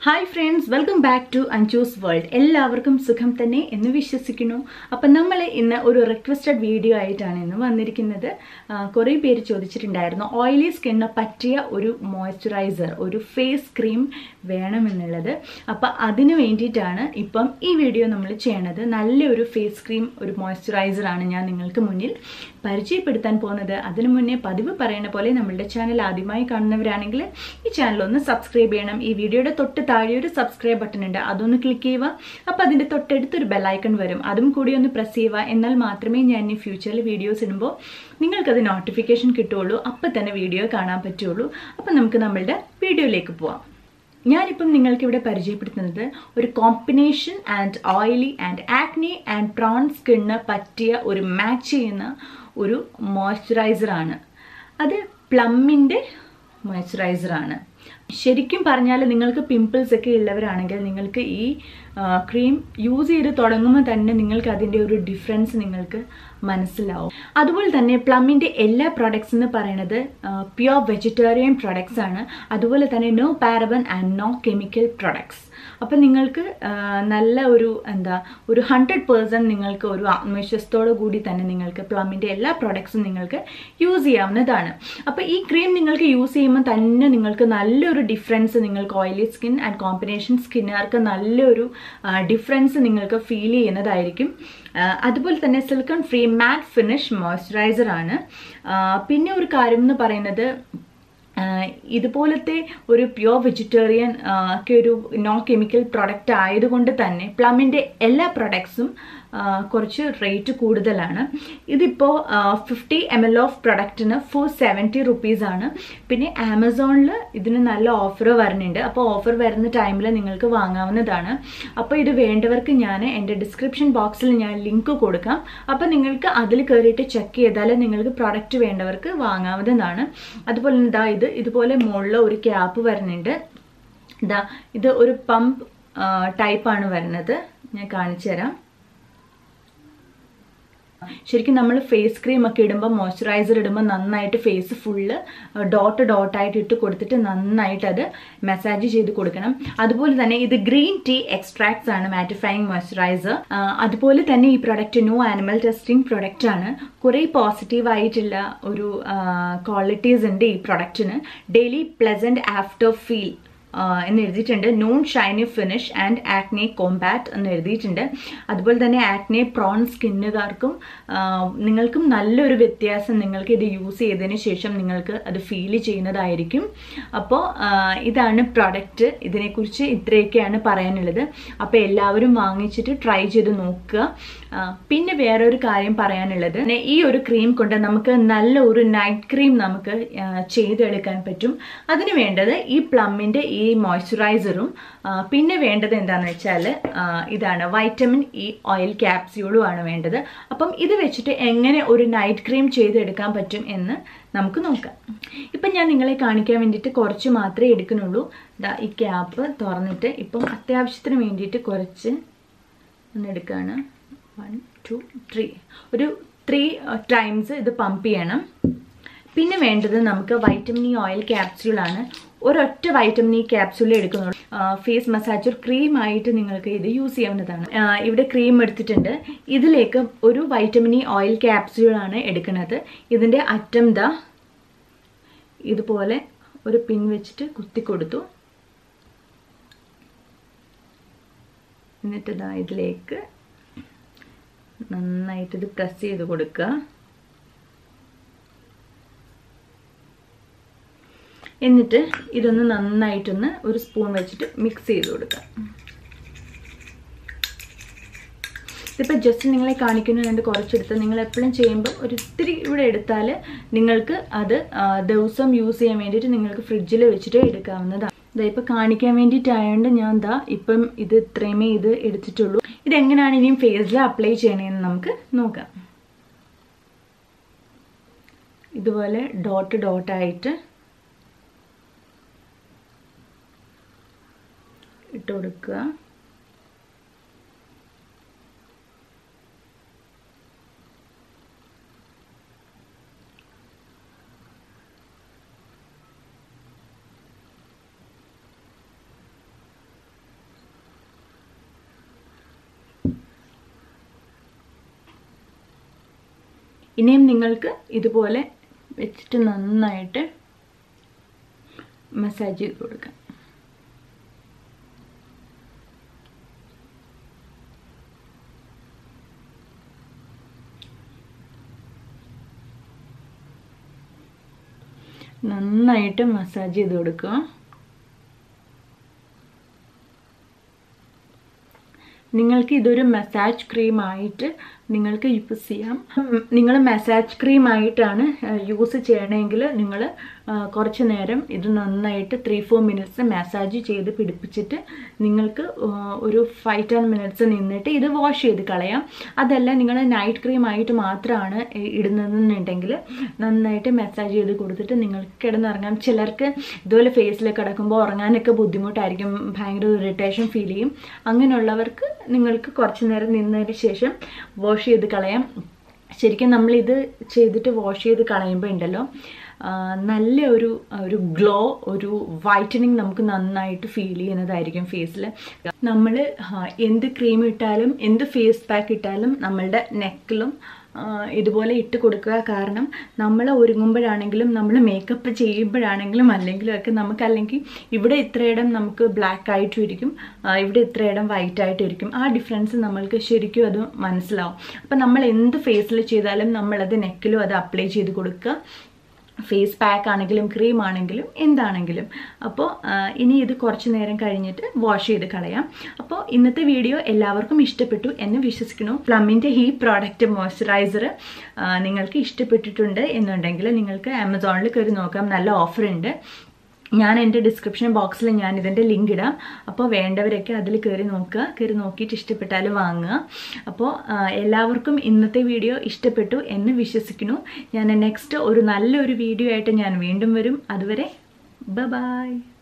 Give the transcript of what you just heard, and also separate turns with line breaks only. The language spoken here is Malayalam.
hi friends welcome back to Anju's world എല്ലാവർക്കും സുഖം തന്നെ എന്ന് വിശ്വസിക്കുന്നു അപ്പം നമ്മൾ ഇന്ന് ഒരു റിക്വസ്റ്റഡ് വീഡിയോ ആയിട്ടാണ് ഇന്ന് വന്നിരിക്കുന്നത് കുറേ പേര് ചോദിച്ചിട്ടുണ്ടായിരുന്നു ഓയിലി സ്കിന്നിന് പറ്റിയ ഒരു മോയ്സ്ചറൈസർ ഒരു ഫേസ് ക്രീം വേണമെന്നുള്ളത് അപ്പം അതിന് വേണ്ടിയിട്ടാണ് ഇപ്പം ഈ വീഡിയോ നമ്മൾ ചെയ്യണത് നല്ലൊരു ഫേസ് ക്രീം ഒരു മോയ്സ്ചറൈസർ ആണ് ഞാൻ നിങ്ങൾക്ക് മുന്നിൽ പരിചയപ്പെടുത്താൻ പോകുന്നത് അതിനു മുന്നേ പതിവ് പറയുന്ന പോലെ നമ്മളുടെ ചാനൽ ആദ്യമായി കാണുന്നവരാണെങ്കിൽ ഈ ചാനൽ ഒന്ന് സബ്സ്ക്രൈബ് ചെയ്യണം ഈ വീഡിയോയുടെ തൊട്ട് താഴെ ഒരു സബ്സ്ക്രൈബ് ബട്ടൺ ഉണ്ട് അതൊന്ന് ക്ലിക്ക് ചെയ്യുക അപ്പോൾ അതിൻ്റെ തൊട്ടടുത്തൊരു ബെല്ലൈക്കൺ വരും അതും കൂടി ഒന്ന് പ്രസ് ചെയ്യുക എന്നാൽ മാത്രമേ ഞാൻ ഇനി ഫ്യൂച്ചറിൽ വീഡിയോസ് ഇടുമ്പോൾ നിങ്ങൾക്കത് നോട്ടിഫിക്കേഷൻ കിട്ടുള്ളൂ അപ്പോൾ തന്നെ വീഡിയോ കാണാൻ പറ്റുള്ളൂ അപ്പോൾ നമുക്ക് നമ്മളുടെ വീഡിയോയിലേക്ക് പോവാം ഞാനിപ്പം നിങ്ങൾക്ക് ഇവിടെ പരിചയപ്പെടുത്തുന്നത് ഒരു combination and oily and acne and prone സ്കിന്നിന് പറ്റിയ ഒരു മാച്ച് ചെയ്യുന്ന ഒരു മോയ്സ്ചറൈസറാണ് അത് പ്ലമ്മിൻ്റെ മോയ്സ്ചറൈസറാണ് ശരിക്കും പറഞ്ഞാൽ നിങ്ങൾക്ക് പിമ്പിൾസ് ഒക്കെ ഉള്ളവരാണെങ്കിൽ നിങ്ങൾക്ക് ഈ ക്രീം യൂസ് ചെയ്ത് തുടങ്ങുമ്പോൾ തന്നെ നിങ്ങൾക്ക് അതിൻ്റെ ഒരു ഡിഫറൻസ് നിങ്ങൾക്ക് മനസ്സിലാവും അതുപോലെ തന്നെ പ്ലമ്മിൻ്റെ എല്ലാ പ്രോഡക്ട്സ് എന്ന് പറയുന്നത് പ്യുവർ വെജിറ്റേറിയൻ പ്രോഡക്ട്സ് ആണ് അതുപോലെ തന്നെ no paraben and no chemical products അപ്പം നിങ്ങൾക്ക് നല്ല ഒരു എന്താ ഒരു ഹൺഡ്രഡ് പേഴ്സൻറ്റ് നിങ്ങൾക്ക് ഒരു ആത്മവിശ്വാസത്തോടു കൂടി തന്നെ നിങ്ങൾക്ക് പ്ലമ്മിൻ്റെ എല്ലാ പ്രോഡക്ട്സും നിങ്ങൾക്ക് യൂസ് ചെയ്യാവുന്നതാണ് അപ്പോൾ ഈ ക്രീം നിങ്ങൾക്ക് യൂസ് ചെയ്യുമ്പോൾ തന്നെ നിങ്ങൾക്ക് നല്ലൊരു ഡിഫറൻസ് നിങ്ങൾക്ക് ഓയിലി സ്കിൻ ആൻഡ് കോമ്പിനേഷൻ സ്കിന്നുകാർക്ക് നല്ലൊരു ഡിഫറൻസ് നിങ്ങൾക്ക് ഫീൽ ചെയ്യുന്നതായിരിക്കും അതുപോലെ തന്നെ silicone free matte finish moisturiser ആണ് പിന്നെ ഒരു കാര്യം എന്ന് പറയുന്നത് ഇതുപോലത്തെ ഒരു പ്യുവർ വെജിറ്റേറിയൻ ഒക്കെ ഒരു നോൺ കെമിക്കൽ പ്രൊഡക്റ്റ് ആയതുകൊണ്ട് തന്നെ പ്ലമ്മിൻ്റെ എല്ലാ പ്രൊഡക്ട്സും കുറച്ച് റേറ്റ് കൂടുതലാണ് ഇതിപ്പോൾ ഫിഫ്റ്റി എം എൽ ഓഫ് പ്രൊഡക്റ്റിന് ഫോർ സെവൻറ്റി റുപ്പീസാണ് പിന്നെ ആമസോണിൽ ഇതിന് നല്ല ഓഫർ വരുന്നുണ്ട് അപ്പോൾ ഓഫർ വരുന്ന ടൈമിൽ നിങ്ങൾക്ക് വാങ്ങാവുന്നതാണ് അപ്പോൾ ഇത് വേണ്ടവർക്ക് ഞാൻ എൻ്റെ ഡിസ്ക്രിപ്ഷൻ ബോക്സിൽ ഞാൻ ലിങ്ക് കൊടുക്കാം അപ്പോൾ നിങ്ങൾക്ക് അതിൽ കയറിയിട്ട് ചെക്ക് ചെയ്താൽ നിങ്ങൾക്ക് പ്രൊഡക്റ്റ് വേണ്ടവർക്ക് വാങ്ങാവുന്നതാണ് അതുപോലെ ഇതാ ഇത് ഇതുപോലെ മുകളിൽ ഒരു ക്യാപ്പ് വരുന്നുണ്ട് ഇതാ ഇത് ഒരു പമ്പ് ടൈപ്പാണ് വരുന്നത് ഞാൻ കാണിച്ചു തരാം ശരിക്കും നമ്മൾ ഫേസ് ക്രീം ഒക്കെ ഇടുമ്പോൾ മോയ്സ്ചറൈസർ ഇടുമ്പോൾ നന്നായിട്ട് ഫേസ് ഫുള്ള് ഡോട്ട് ഡോട്ടായിട്ട് ഇട്ട് കൊടുത്തിട്ട് നന്നായിട്ട് അത് മസാജ് ചെയ്ത് കൊടുക്കണം അതുപോലെ തന്നെ ഇത് ഗ്രീൻ ടീ എക്സ്ട്രാക്ട്സ് ആണ് മാറ്റിഫൈങ് മോയ്സ്ചറൈസർ അതുപോലെ തന്നെ ഈ product no animal testing product ആണ് കുറേ പോസിറ്റീവ് ആയിട്ടുള്ള ഒരു ക്വാളിറ്റീസ് ഉണ്ട് ഈ പ്രൊഡക്റ്റിന് ഡെയിലി പ്ലസൻറ്റ് ആഫ്റ്റർ ഫീൽ എന്ന് എഴുതിയിട്ടുണ്ട് non shiny finish and acne combat എന്ന് എഴുതിയിട്ടുണ്ട് അതുപോലെ തന്നെ ആക്നെ പ്രോൺ സ്കിന്നുകാർക്കും നിങ്ങൾക്കും നല്ലൊരു വ്യത്യാസം നിങ്ങൾക്ക് ഇത് യൂസ് ചെയ്തതിന് ശേഷം നിങ്ങൾക്ക് അത് ഫീൽ ചെയ്യുന്നതായിരിക്കും അപ്പോൾ ഇതാണ് പ്രൊഡക്റ്റ് ഇതിനെക്കുറിച്ച് ഇത്രയൊക്കെയാണ് പറയാനുള്ളത് അപ്പോൾ എല്ലാവരും വാങ്ങിച്ചിട്ട് ട്രൈ ചെയ്ത് നോക്കുക പിന്നെ വേറൊരു കാര്യം പറയാനുള്ളത് ഈ ഒരു ക്രീം കൊണ്ട് നമുക്ക് നല്ല ഒരു നൈറ്റ് ക്രീം നമുക്ക് ചെയ്തെടുക്കാൻ പറ്റും അതിന് വേണ്ടത് ഈ പ്ലമ്മിൻ്റെ ഈ മോയ്സ്ചറൈസറും പിന്നെ വേണ്ടത് എന്താണെന്ന് വെച്ചാൽ ഇതാണ് വൈറ്റമിൻ ഇ ഓയിൽ ക്യാപ്സ്യൂളും ആണ് വേണ്ടത് അപ്പം ഇത് വെച്ചിട്ട് എങ്ങനെ ഒരു നൈറ്റ് ക്രീം ചെയ്തെടുക്കാൻ പറ്റും എന്ന് നമുക്ക് നോക്കാം ഇപ്പം ഞാൻ നിങ്ങളെ കാണിക്കാൻ വേണ്ടിയിട്ട് കുറച്ച് മാത്രമേ എടുക്കുന്നുള്ളൂ ഈ ക്യാപ്പ് തുറന്നിട്ട് ഇപ്പം അത്യാവശ്യത്തിന് വേണ്ടിയിട്ട് കുറച്ച് ഒന്ന് എടുക്കുകയാണ് വൺ ടു ത്രീ ഒരു ത്രീ ടൈംസ് ഇത് പമ്പ് ചെയ്യണം പിന്നെ വേണ്ടത് നമുക്ക് വൈറ്റമിൻ ഇ ഓയിൽ ക്യാപ്സ്യൂളാണ് ഒരൊറ്റ വൈറ്റമിൻ ഇ ക്യാപ്സ്യൂൾ എടുക്കുന്നുള്ളൂ ഫേസ് മസാജർ ക്രീം ആയിട്ട് നിങ്ങൾക്ക് ഇത് യൂസ് ചെയ്യാവുന്നതാണ് ഇവിടെ ക്രീം എടുത്തിട്ടുണ്ട് ഇതിലേക്ക് ഒരു വൈറ്റമിൻ ഇ ഓയിൽ ക്യാപ്സ്യൂളാണ് എടുക്കുന്നത് ഇതിൻ്റെ അറ്റം ദാ ഇതുപോലെ ഒരു പിൻ വെച്ചിട്ട് കുത്തി കൊടുത്തു എന്നിട്ട് ഇതാ ഇതിലേക്ക് നന്നായിട്ട് ഇത് പ്രസ് ചെയ്ത് കൊടുക്കുക എന്നിട്ട് ഇതൊന്ന് നന്നായിട്ടൊന്ന് ഒരു സ്പൂൺ വെച്ചിട്ട് മിക്സ് ചെയ്ത് കൊടുക്കുക ഇതിപ്പോൾ ജസ്റ്റ് നിങ്ങളെ കാണിക്കുന്നതുകൊണ്ട് കുറച്ചെടുത്ത് നിങ്ങൾ എപ്പോഴും ചെയ്യുമ്പോൾ ഒരു ഇത്തിരി ഇവിടെ എടുത്താൽ നിങ്ങൾക്ക് അത് ദിവസം യൂസ് ചെയ്യാൻ വേണ്ടിയിട്ട് നിങ്ങൾക്ക് ഫ്രിഡ്ജിൽ വെച്ചിട്ട് എടുക്കാവുന്നതാണ് ഇതാ കാണിക്കാൻ വേണ്ടിയിട്ടായതുകൊണ്ട് ഞാൻ എന്താ ഇപ്പം ഇത് ഇത്രയുമേ ഇത് എടുത്തിട്ടുള്ളൂ ഇതെങ്ങനെയാണ് ഇനിയും ഫേസിൽ അപ്ലൈ ചെയ്യണമെന്ന് നമുക്ക് നോക്കാം ഇതുപോലെ ഡോട്ട് ഡോട്ടായിട്ട് ഇട്ട് കൊടുക്കുക ഇനിയും നിങ്ങൾക്ക് ഇതുപോലെ വെച്ചിട്ട് നന്നായിട്ട് മസാജ് ചെയ്ത് കൊടുക്കാം നന്നായിട്ട് മസാജ് ചെയ്ത് കൊടുക്കുക നിങ്ങൾക്ക് ഇതൊരു മസാജ് ക്രീം ആയിട്ട് നിങ്ങൾക്ക് യൂസ് ചെയ്യാം നിങ്ങൾ മസാജ് ക്രീം ആയിട്ടാണ് യൂസ് ചെയ്യണമെങ്കിൽ നിങ്ങൾ കുറച്ച് നേരം ഇത് നന്നായിട്ട് ത്രീ ഫോർ മിനിറ്റ്സ് മസാജ് ചെയ്ത് പിടിപ്പിച്ചിട്ട് നിങ്ങൾക്ക് ഒരു ഫൈവ് ടെൻ മിനിറ്റ്സ് നിന്നിട്ട് ഇത് വാഷ് ചെയ്ത് കളയാം അതല്ല നിങ്ങൾ നൈറ്റ് ക്രീം ആയിട്ട് മാത്രമാണ് ഇടുന്നതെന്നുണ്ടെങ്കിൽ നന്നായിട്ട് മസാജ് ചെയ്ത് കൊടുത്തിട്ട് നിങ്ങൾക്ക് കിടന്നുറങ്ങാം ചിലർക്ക് ഇതുപോലെ ഫേസിൽ കിടക്കുമ്പോൾ ഉറങ്ങാനൊക്കെ ബുദ്ധിമുട്ടായിരിക്കും ഭയങ്കര ഇറിറ്റേഷൻ ഫീൽ ചെയ്യും അങ്ങനെയുള്ളവർക്ക് നിങ്ങൾക്ക് കുറച്ച് നേരം നിന്നതിന് ശേഷം വാഷ് ചെയ്ത് കളയാം ശരിക്കും നമ്മളിത് ചെയ്തിട്ട് വാഷ് ചെയ്ത് കളയുമ്പോൾ ഉണ്ടല്ലോ നല്ല ഒരു ഒരു ഗ്ലോ ഒരു വൈറ്റനിങ് നമുക്ക് നന്നായിട്ട് ഫീൽ ചെയ്യുന്നതായിരിക്കും ഫേസിൽ നമ്മൾ എന്ത് ക്രീം ഇട്ടാലും എന്ത് ഫേസ് പാക്ക് ഇട്ടാലും നമ്മളുടെ നെക്കിലും ഇതുപോലെ ഇട്ട് കൊടുക്കുക കാരണം നമ്മൾ ഒരുങ്ങുമ്പോഴാണെങ്കിലും നമ്മൾ മേക്കപ്പ് ചെയ്യുമ്പോഴാണെങ്കിലും അല്ലെങ്കിലും ഒക്കെ നമുക്ക് അല്ലെങ്കിൽ ഇവിടെ ഇത്രയിടം നമുക്ക് ബ്ലാക്ക് ആയിട്ടും ഇരിക്കും ഇവിടെ ഇത്രയിടം വൈറ്റ് ആയിട്ടും ഇരിക്കും ആ ഡിഫറൻസ് നമ്മൾക്ക് ശരിക്കും അത് മനസ്സിലാവും അപ്പം നമ്മൾ എന്ത് ഫേസിൽ ചെയ്താലും നമ്മളത് നെക്കിലും അത് അപ്ലൈ ചെയ്ത് കൊടുക്കുക ഫേസ് പാക്ക് ആണെങ്കിലും ക്രീം ആണെങ്കിലും എന്താണെങ്കിലും അപ്പോൾ ഇനി ഇത് കുറച്ച് നേരം കഴിഞ്ഞിട്ട് വാഷ് ചെയ്ത് കളയാം അപ്പോൾ ഇന്നത്തെ വീഡിയോ എല്ലാവർക്കും ഇഷ്ടപ്പെട്ടു എന്ന് വിശ്വസിക്കുന്നു പ്ലമ്മിൻ്റെ ഈ പ്രോഡക്റ്റ് മോയ്സ്ചറൈസർ നിങ്ങൾക്ക് ഇഷ്ടപ്പെട്ടിട്ടുണ്ട് എന്നുണ്ടെങ്കിൽ നിങ്ങൾക്ക് ആമസോണിൽ കയറി നോക്കാം നല്ല ഓഫർ ഉണ്ട് ഞാൻ എൻ്റെ ഡിസ്ക്രിപ്ഷൻ ബോക്സിൽ ഞാൻ ഇതിൻ്റെ ലിങ്ക് ഇടാം അപ്പോൾ വേണ്ടവരൊക്കെ അതിൽ കയറി നോക്കുക കയറി നോക്കിയിട്ട് ഇഷ്ടപ്പെട്ടാൽ വാങ്ങുക അപ്പോൾ എല്ലാവർക്കും ഇന്നത്തെ വീഡിയോ ഇഷ്ടപ്പെട്ടു എന്ന് വിശ്വസിക്കുന്നു ഞാൻ നെക്സ്റ്റ് ഒരു നല്ലൊരു വീഡിയോ ആയിട്ട് ഞാൻ വീണ്ടും വരും അതുവരെ ബ ബായ്